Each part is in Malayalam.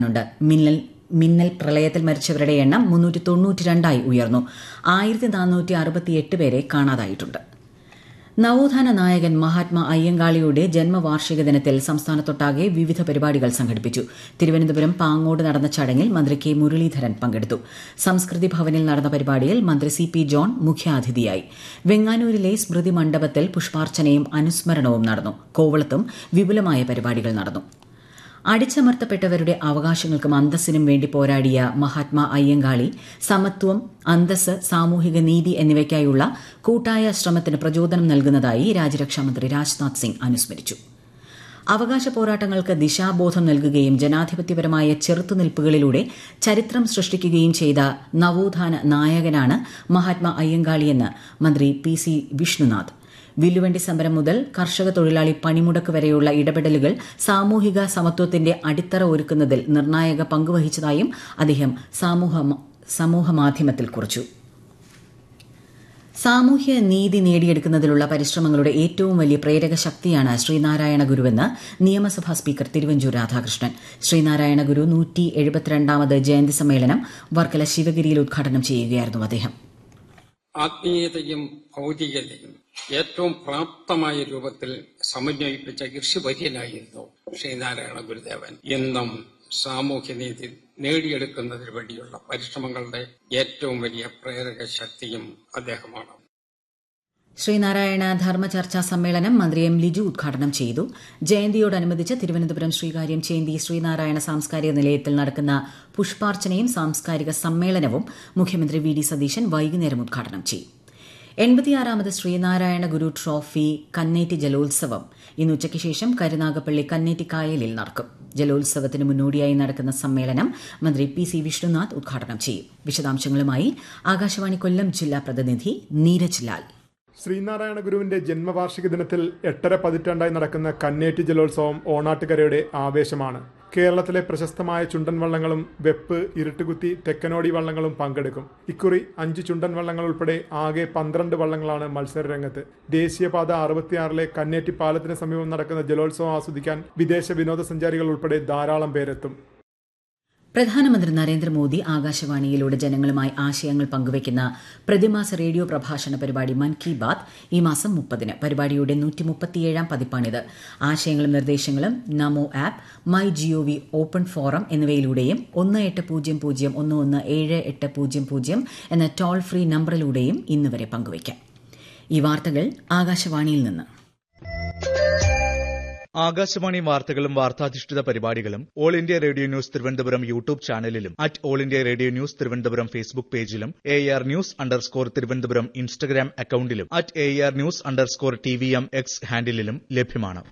ുണ്ട് മിന്നൽ മിന്നൽ പ്രളയത്തിൽ മരിച്ചവരുടെ എണ്ണം മുന്നൂറ്റി തൊണ്ണൂറ്റിരണ്ടായി ഉയർന്നു ആയിരത്തി നാനൂറ്റി അറുപത്തിയെട്ട് പേരെ കാണാതായിട്ടുണ്ട് നവോത്ഥാന നായകൻ മഹാത്മാ അയ്യങ്കാളിയുടെ ജന്മവാർഷിക ദിനത്തിൽ സംസ്ഥാനത്തൊട്ടാകെ വിവിധ പരിപാടികൾ സംഘടിപ്പിച്ചു തിരുവനന്തപുരം പാങ്ങോട് നടന്ന ചടങ്ങിൽ മന്ത്രി കെ മുരളീധരൻ പങ്കെടുത്തു സംസ്കൃതി ഭവനിൽ നടന്ന പരിപാടിയിൽ മന്ത്രി സി പി ജോൺ മുഖ്യാതിഥിയായി വെങ്ങാനൂരിലെ സ്മൃതി മണ്ഡപത്തിൽ പുഷ്പാർച്ചനയും അനുസ്മരണവും നടന്നു കോവളത്തും വിപുലമായ പരിപാടികൾ നടന്നു അടിച്ചമർത്തപ്പെട്ടവരുടെ അവകാശങ്ങൾക്കും അന്തസ്സിനും വേണ്ടി പോരാടിയ മഹാത്മാ അയ്യങ്കാളി സമത്വം അന്തസ് സാമൂഹിക നീതി എന്നിവയ്ക്കായുള്ള കൂട്ടായ ശ്രമത്തിന് പ്രചോദനം നൽകുന്നതായി രാജ്യരക്ഷാമന്ത്രി രാജ്നാഥ് സിംഗ് അനുസ്മരിച്ചു അവകാശ പോരാട്ടങ്ങൾക്ക് ദിശാബോധം നൽകുകയും ജനാധിപത്യപരമായ ചെറുത്തുനിൽപ്പുകളിലൂടെ ചരിത്രം സൃഷ്ടിക്കുകയും ചെയ്ത നവോത്ഥാന നായകനാണ് മഹാത്മാ അയ്യങ്കാളിയെന്ന് മന്ത്രി പി സി വിഷ്ണുനാഥ് വില്ലുവണ്ടി സമരം മുതൽ കർഷക തൊഴിലാളി പണിമുടക്ക് വരെയുള്ള ഇടപെടലുകൾ സാമൂഹിക സമത്വത്തിന്റെ അടിത്തറ ഒരുക്കുന്നതിൽ നിർണായക പങ്കുവഹിച്ചതായും അദ്ദേഹം സമൂഹമാധ്യമത്തിൽ കുറിച്ചു സാമൂഹ്യ നീതി നേടിയെടുക്കുന്നതിലുള്ള പരിശ്രമങ്ങളുടെ ഏറ്റവും വലിയ പ്രേരക ശക്തിയാണ് ശ്രീനാരായണ ഗുരുവെന്ന് നിയമസഭാ സ്പീക്കർ തിരുവഞ്ചൂർ രാധാകൃഷ്ണൻ ശ്രീനാരായണ ഗുരു നൂറ്റി എഴുപത്തിരണ്ടാമത് ജയന്തി സമ്മേളനം വർക്കല ശിവഗിരിയിൽ ഉദ്ഘാടനം ചെയ്യുകയായിരുന്നു അദ്ദേഹം ആത്മീയതയും ഭൗതികതയും ഏറ്റവും പ്രാപ്തമായ രൂപത്തിൽ സമന്വയിപ്പിച്ച ഋഷിവര്യനായിരുന്നു ശ്രീനാരായണ ഗുരുദേവൻ എന്നും സാമൂഹ്യനീതി നേടിയെടുക്കുന്നതിന് വേണ്ടിയുള്ള പരിശ്രമങ്ങളുടെ ഏറ്റവും വലിയ പ്രേരക ശക്തിയും അദ്ദേഹമാണ് ശ്രീനാരായണ ധർമ്മ ചർച്ചാ സമ്മേളനം മന്ത്രി എം ലിജു ഉദ്ഘാടനം ചെയ്തു ജയന്തിയോടനുബന്ധിച്ച് തിരുവനന്തപുരം ശ്രീകാര്യം ചേന്തി ശ്രീനാരായണ സാംസ്കാരിക നിലയത്തിൽ നടക്കുന്ന പുഷ്പാർച്ചനയും സാംസ്കാരിക സമ്മേളനവും മുഖ്യമന്ത്രി വി ഡി സതീശൻ വൈകുന്നേരം ഉദ്ഘാടനം ചെയ്യും എൺപത്തിയാറാമത് ശ്രീനാരായണ ഗുരു ട്രോഫി കന്നേറ്റി ജലോത്സവം ഇന്ന് ഉച്ചയ്ക്ക് ശേഷം കരുനാഗപ്പള്ളി കന്നേറ്റി കായലിൽ നടക്കും ജലോത്സവത്തിന് മുന്നോടിയായി നടക്കുന്ന സമ്മേളനം മന്ത്രി പി സി വിഷ്ണുനാഥ് ഉദ്ഘാടനം ചെയ്യും വിശദാംശങ്ങളുമായി ആകാശവാണി കൊല്ലം ജില്ലാ പ്രതിനിധി നീരജ് ലാൽ ശ്രീനാരായണ ഗുരുവിന്റെ ജന്മവാർഷിക ദിനത്തിൽ എട്ടര പതിറ്റാണ്ടായി നടക്കുന്ന കന്നേറ്റി ജലോത്സവം ഓണാട്ടുകരയുടെ ആവേശമാണ് കേരളത്തിലെ പ്രശസ്തമായ ചുണ്ടൻ വള്ളങ്ങളും വെപ്പ് ഇരുട്ടുകുത്തി തെക്കനോടി വള്ളങ്ങളും പങ്കെടുക്കും ഇക്കുറി അഞ്ച് ചുണ്ടൻ വള്ളങ്ങൾ ഉൾപ്പെടെ ആകെ പന്ത്രണ്ട് വള്ളങ്ങളാണ് മത്സരരംഗത്ത് ദേശീയപാത അറുപത്തിയാറിലെ കന്നേറ്റി പാലത്തിന് സമീപം നടക്കുന്ന ജലോത്സവം ആസ്വദിക്കാൻ വിദേശ വിനോദസഞ്ചാരികൾ ഉൾപ്പെടെ ധാരാളം പേരെത്തും പ്രധാനമന്ത്രി നരേന്ദ്രമോദി ആകാശവാണിയിലൂടെ ജനങ്ങളുമായി ആശയങ്ങൾ പങ്കുവയ്ക്കുന്ന പ്രതിമാസ റേഡിയോ പ്രഭാഷണ പരിപാടി മൻ കി ബാത് ഈ മാസം മുപ്പതിന് പരിപാടിയുടെ നൂറ്റിമുപ്പത്തിയേഴാം പതിപ്പാണിത് ആശയങ്ങളും നിർദ്ദേശങ്ങളും NaMo app my G O V open forum എന്നിവയിലൂടെയും ഒന്ന് എട്ട് പൂജ്യം പൂജ്യം ഒന്ന് ഒന്ന് ഏഴ് എട്ട് പൂജ്യം പൂജ്യം എന്ന ടോൾ ഫ്രീ നമ്പറിലൂടെയും ഇന്ന് വരെ പങ്കുവയ്ക്കാം ഈ വാർത്തകൾ ആകാശവാണിയിൽ നിന്ന് ആകാശവാണി വാർത്തകളും വാർത്താധിഷ്ഠിത പരിപാടികളും all India radio news Thiruvananthapuram YouTube ചാനലിലും at all India radio news Thiruvananthapuram Facebook പേജിലും A R news underscore Thiruvananthapuram Instagram അക്കൌണ്ടിലും at A R news underscore T V M X ഹാൻഡിലും ലഭ്യമാണ്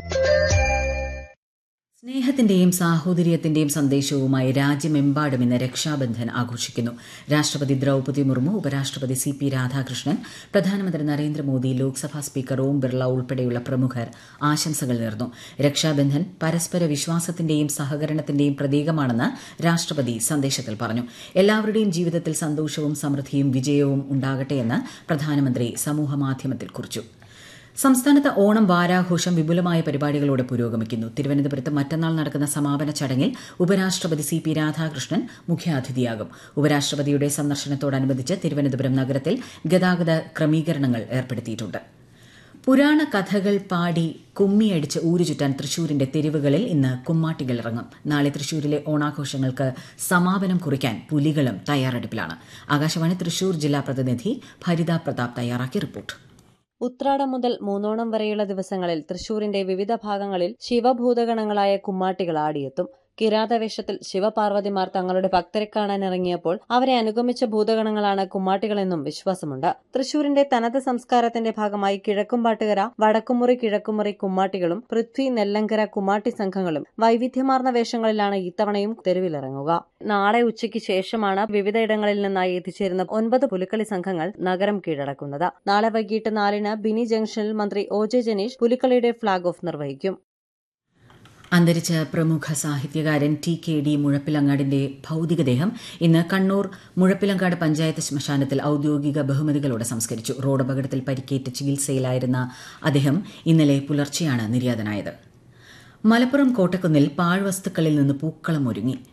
സ്നേഹത്തിന്റെയും സാഹോദര്യത്തിന്റെയും സന്ദേശവുമായി രാജ്യമെമ്പാടും ഇന്ന് രക്ഷാബന്ധൻ ആഘോഷിക്കുന്നു രാഷ്ട്രപതി ദ്രൌപതി മുർമു ഉപരാഷ്ട്രപതി സി പി രാധാകൃഷ്ണൻ പ്രധാനമന്ത്രി നരേന്ദ്രമോദി ലോക്സഭാ സ്പീക്കർ ഓം ബിർള ഉൾപ്പെടെയുള്ള പ്രമുഖർ ആശംസകൾ നേർന്നു രക്ഷാബന്ധൻ പരസ്പര വിശ്വാസത്തിന്റെയും സഹകരണത്തിന്റെയും പ്രതീകമാണെന്ന് രാഷ്ട്രപതി സന്ദേശത്തിൽ പറഞ്ഞു എല്ലാവരുടെയും ജീവിതത്തിൽ സന്തോഷവും സമൃദ്ധിയും വിജയവും ഉണ്ടാകട്ടെയെന്ന് പ്രധാനമന്ത്രി സമൂഹമാധ്യമത്തിൽ കുറിച്ചു സംസ്ഥാനത്ത് ഓണം വാരാഘോഷം വിപുലമായ പരിപാടികളോടെ പുരോഗമിക്കുന്നു തിരുവനന്തപുരത്ത് മറ്റന്നാൾ നടക്കുന്ന സമാപന ചടങ്ങിൽ ഉപരാഷ്ട്രപതി സി പി രാധാകൃഷ്ണൻ മുഖ്യാതിഥിയാകും ഉപരാഷ്ട്രപതിയുടെ സന്ദർശനത്തോടനുബന്ധിച്ച് തിരുവനന്തപുരം നഗരത്തിൽ ഗതാഗത ക്രമീകരണങ്ങൾ ഏർപ്പെടുത്തിയിട്ടുണ്ട് പുരാണ കഥകൾ പാടി കുമ്മിയടിച്ച് ഊരുചുറ്റാൻ തൃശൂരിന്റെ തെരുവുകളിൽ ഇന്ന് കുമ്മാട്ടികൾ ഇറങ്ങും നാളെ തൃശൂരിലെ ഓണാഘോഷങ്ങൾക്ക് സമാപനം കുറിക്കാൻ പുലികളും തയ്യാറെടുപ്പിലാണ് ആകാശവാണി തൃശൂർ ജില്ലാ പ്രതിനിധി ഭരിത പ്രതാപ് തയ്യാറാക്കിയ റിപ്പോർട്ട് ഉത്രാടം മുതൽ മൂന്നോണം വരെയുള്ള ദിവസങ്ങളിൽ തൃശൂരിന്റെ വിവിധ ഭാഗങ്ങളിൽ ശിവഭൂതഗണങ്ങളായ കുമ്മാട്ടികൾ ആടിയെത്തും കിരാതവേഷത്തിൽ ശിവപാർവതിമാർ തങ്ങളുടെ ഭക്തരെ കാണാൻ ഇറങ്ങിയപ്പോൾ അവരെ അനുഗമിച്ച ഭൂതഗണങ്ങളാണ് കുമ്മാട്ടികളെന്നും വിശ്വാസമുണ്ട് തൃശൂരിന്റെ തനത് സംസ്കാരത്തിന്റെ ഭാഗമായി കിഴക്കുംപാട്ടുകര വടക്കുമുറി കിഴക്കുമുറി കുമ്മാട്ടികളും പൃഥ്വി നെല്ലങ്കര കുമ്മാട്ടി സംഘങ്ങളും വൈവിധ്യമാർന്ന വേഷങ്ങളിലാണ് ഇത്തവണയും തെരുവിലിറങ്ങുക നാളെ ഉച്ചയ്ക്ക് ശേഷമാണ് വിവിധയിടങ്ങളിൽ നിന്നായി എത്തിച്ചേരുന്ന ഒൻപത് പുലിക്കളി സംഘങ്ങൾ നഗരം കീഴടക്കുന്നത് നാളെ വൈകിട്ട് നാലിന് ബിനി ജംഗ്ഷനിൽ മന്ത്രി ഒ ജെ ജനീഷ് പുലിക്കളിയുടെ ഫ്ളാഗ് ഓഫ് നിർവഹിക്കും അന്തരിച്ച പ്രമുഖ സാഹിത്യകാരൻ ടി കെ ഡി മുഴപ്പിലങ്ങാടിന്റെ ഭൌതികദേഹം ഇന്ന് കണ്ണൂർ മുഴപ്പിലങ്ങാട് പഞ്ചായത്ത് ശ്മശാനത്തിൽ ഔദ്യോഗിക ബഹുമതികളോടെ സംസ്കരിച്ചു റോഡപകടത്തിൽ പരിക്കേറ്റ് ചികിത്സയിലായിരുന്ന അദ്ദേഹം ഇന്നലെ പുലർച്ചെയാണ് നിര്യാതനായത് മലപ്പുറം കോട്ടക്കുന്നിൽ പാഴ്വസ്തുക്കളിൽ നിന്ന് പൂക്കളം ഒരുങ്ങി